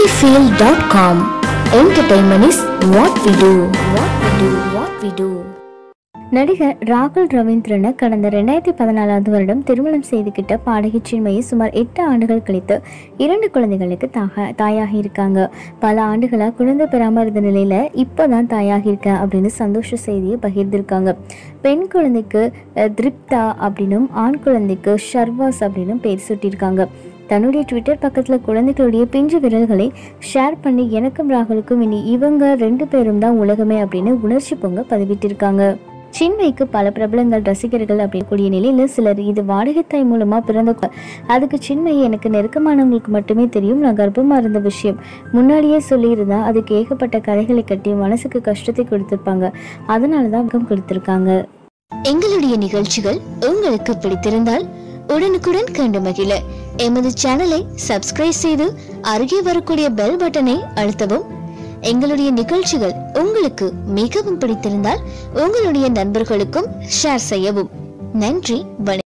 Sunnyfield.com. Entertainment is what we do. What we do. What we do. நடிகர் ராகுல் ரவீந்திரனை கடந்த ரெண்டாயிரத்தி பதினாலாவது வருடம் திருமணம் செய்துக்கிட்ட பாடகி சின்மயி சுமார் எட்டு ஆண்டுகள் கழித்து இரண்டு குழந்தைகளுக்கு தாக தாயாகி இருக்காங்க பல ஆண்டுகளாக குழந்தை பெறாமல் இருந்த நிலையில் இப்போ தான் தாயாகி இருக்கேன் அப்படின்னு சந்தோஷ செய்தியை பகிர்ந்திருக்காங்க பெண் குழந்தைக்கு அஹ், திருப்தா அப்படின்னும் ஆண் குழந்தைக்கு ஷர்வாஸ் அப்படின்னும் பேர் சூட்டியிருக்காங்க தன்னுடைய ட்விட்டர் பக்கத்தில் குழந்தைகளுடைய பிஞ்சு விரல்களை ஷேர் பண்ணி எனக்கும் ராகுலுக்கும் இனி இவங்க ரெண்டு பேரும் தான் உலகமே அப்படின்னு உணர்ச்சி பொங்க பதிவிட்டிருக்காங்க சின்மைக்கு பல பிரபலங்கள் ரசிகர்கள் அப்படின்னு கூடிய நிலையில் சிலர் இது வாடகைத்தாய் மூலமா பிறந்த கு- அதுக்கு சின்மை எனக்கு நெருக்கமானவங்களுக்கு மட்டுமே தெரியும் நான் கர்ப்பமா இருந்த விஷயம் முன்னாடியே சொல்லியிருந்தா அதுக்கு ஏகப்பட்ட கதைகளை கட்டி மனசுக்கு கஷ்டத்தை கொடுத்திருப்பாங்க அதனால தான் வகம் கொடுத்திருக்காங்க எங்களுடைய நிகழ்ச்சிகள் உங்களுக்கு பிடித்திருந்தால் உடனுக்குடன் கண்டு மகிழ எமது சேனலை சப்ஸ்கிரைப் செய்து அருகே வரக்கூடிய பெல் பட்டனை அழுத்தவும் எங்களுடைய நிகழ்ச்சிகள் உங்களுக்கு மிகவும் பிடித்திருந்தால் உங்களுடைய நண்பர்களுக்கும் ஷேர் செய்யவும் நன்றி வணக்கம்